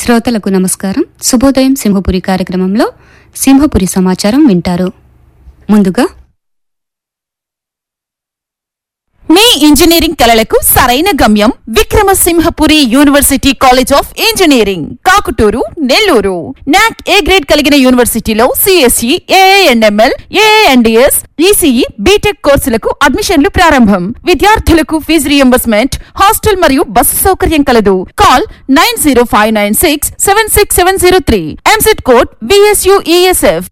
శ్రోతలకు నమస్కారం శుభోదయం సింహపురి కార్యక్రమంలో సింహపురి సమాచారం వింటారు ముందుగా మీ ఇంజనీరింగ్ కలలకు సరైన గమ్యం Vikramasimhapuri university college of engineering Kakuturu Nellore NAAC A grade కలిగిన యూనివర్సిటీలో CSE AIML AIDS ECE BTech కోర్సులకు అడ్మిషన్లు ప్రారంభం విద్యార్థులకు ఫీజు రియంబర్స్మెంట్ హాస్టల్ మరియు బస్సు సౌకర్యం కలదు call nine zero five nine six seven six seven zero three EAMCET code VSUESF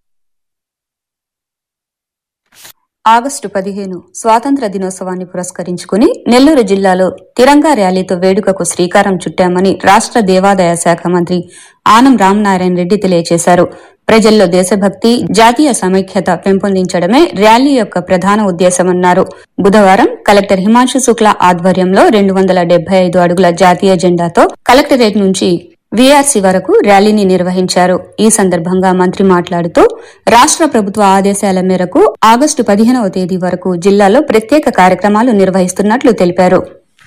August పదిహేను స్వాతంత్ర దినోత్సవాన్ని పురస్కరించుకుని నెల్లూరు జిల్లాలో తిరంగా ర్యాలీతో వేడుకకు శ్రీకారం చుట్టామని రాష్ట్ర దేవాదాయ శాఖ మంత్రి ఆనం రామనారాయణ రెడ్డి తెలియజేశారు ప్రజల్లో దేశభక్తి జాతీయ సమైక్యత పెంపొందించడమే ర్యాలీ యొక్క ప్రధాన ఉద్దేశమన్నారు బుధవారం కలెక్టర్ హిమాంశు శుక్లా ఆధ్వర్యంలో రెండు వందల డెబ్బై ఐదు అడుగుల జాతీయ జెండాతో కలెక్టరేట్ నుంచి వీఆర్సీ వరకు ర్యాలీని నిర్వహించారు ఈ సందర్భంగా మంత్రి మాట్లాడుతూ రాష్ట్ర ప్రభుత్వ ఆదేశాల మేరకు ఆగస్టు పదిహేనవ తేదీ వరకు జిల్లాలో ప్రత్యేక కార్యక్రమాలు నిర్వహిస్తున్నట్లు తెలిపారు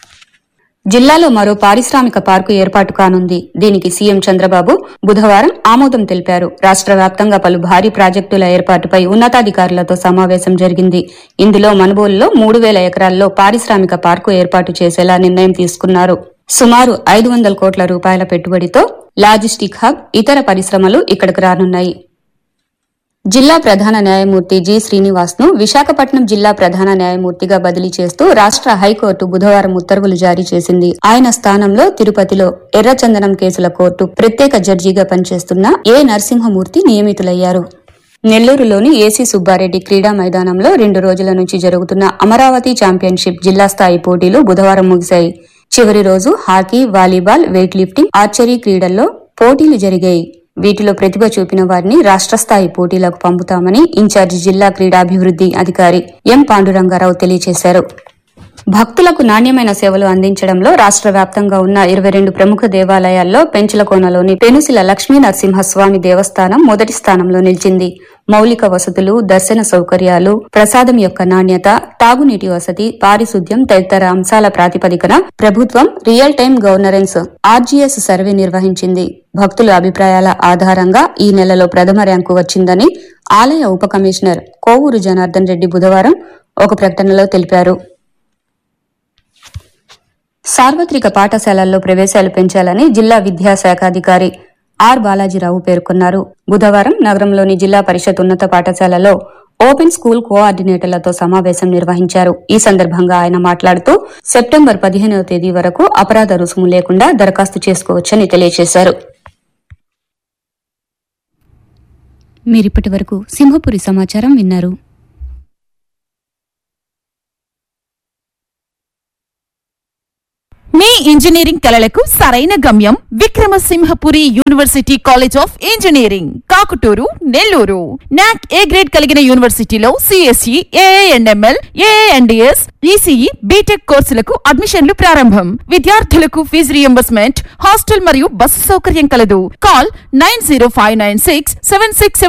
జిల్లాలో మరో పారిశ్రామిక పార్కు ఏర్పాటు కానుంది దీనికి సీఎం చంద్రబాబు బుధవారం ఆమోదం తెలిపారు రాష్ట్ర వ్యాప్తంగా పలు భారీ ప్రాజెక్టుల ఏర్పాటుపై ఉన్నతాధికారులతో సమావేశం జరిగింది ఇందులో మనుబోలులో మూడు వేల ఎకరాల్లో పారిశ్రామిక పార్కు ఏర్పాటు చేసేలా నిర్ణయం తీసుకున్నారు సుమారు ఐదు వందల కోట్ల రూపాయల పెట్టుబడితో లాజిస్టిక్ హబ్ ఇతర పరిశ్రమలు ఇక్కడికి రానున్నాయి జిల్లా ప్రధాన న్యాయమూర్తి జి శ్రీనివాస్ ను విశాఖపట్నం జిల్లా ప్రధాన న్యాయమూర్తిగా బదిలీ చేస్తూ రాష్ట్ర హైకోర్టు బుధవారం ఉత్తర్వులు జారీ చేసింది ఆయన స్థానంలో తిరుపతిలో ఎర్రచందనం కేసుల కోర్టు ప్రత్యేక జడ్జిగా పనిచేస్తున్న ఏ నరసింహమూర్తి నియమితులయ్యారు నెల్లూరులోని ఏసీ సుబ్బారెడ్డి క్రీడా మైదానంలో రెండు రోజుల నుంచి జరుగుతున్న అమరావతి ఛాంపియన్షిప్ జిల్లా స్థాయి పోటీలు బుధవారం ముగిశాయి చివరి రోజు hockey volleyball weight lifting archery క్రీడల్లో పోటీలు జరిగాయి వీటిలో ప్రతిభ చూపిన వారిని రాష్ట్ర స్థాయి పోటీలకు పంపుతామని ఇన్ఛార్జి జిల్లా క్రీడాభివృద్ధి అధికారి ఎం పాండురంగారావు తెలియజేశారు భక్తులకు నాణ్యమైన సేవలు అందించడంలో రాష్ట్ర వ్యాప్తంగా ఉన్న ఇరవై రెండు ప్రముఖ దేవాలయాల్లో పెంచులకోనలోని పెనుసిల లక్ష్మీ నరసింహస్వామి దేవస్థానం మొదటి స్థానంలో నిలిచింది మౌలిక వసతులు దర్శన సౌకర్యాలు ప్రసాదం యొక్క నాణ్యత తాగునీటి వసతి పారిశుద్ధ్యం తదితర అంశాల ప్రాతిపదికన ప్రభుత్వం real time governance RGS survey నిర్వహించింది భక్తుల అభిప్రాయాల ఆధారంగా ఈ నెలలో ప్రథమ ర్యాంకు వచ్చిందని ఆలయ ఉప కమిషనర్ కోవూరు జనార్దన్ రెడ్డి బుధవారం ఒక ప్రకటనలో తెలిపారు సార్వత్రిక పాఠశాలల్లో ప్రవేశాలు పెంచాలని జిల్లా విద్యాశాఖాధికారి ఆర్ బాలాజీరావు పేర్కొన్నారు బుధవారం నగరంలోని జిల్లా పరిషత్ ఉన్నత పాఠశాలలో ఓపెన్ స్కూల్ కోఆర్డినేటర్లతో సమావేశం నిర్వహించారు ఈ సందర్భంగా ఆయన మాట్లాడుతూ సెప్టెంబర్ పదిహేనవ తేదీ వరకు అపరాధ రుసుము లేకుండా దరఖాస్తు చేసుకోవచ్చని తెలియజేశారు మీరిప్పటి వరకు సింహపురి సమాచారం విన్నారు మీ ఇంజనీరింగ్ కలలకు సరైన గమ్యం Vikramasimhapuri university college of engineering Kakuturu Nellore NAAC A grade కలిగిన యూనివర్సిటీలో CSE AIML AIDS ECE BTech కోర్సులకు అడ్మిషన్లు ప్రారంభం విద్యార్థులకు ఫీజు రియంబర్స్మెంట్ హాస్టల్ మరియు బస్సు సౌకర్యం కలదు call nine zero five nine six seven six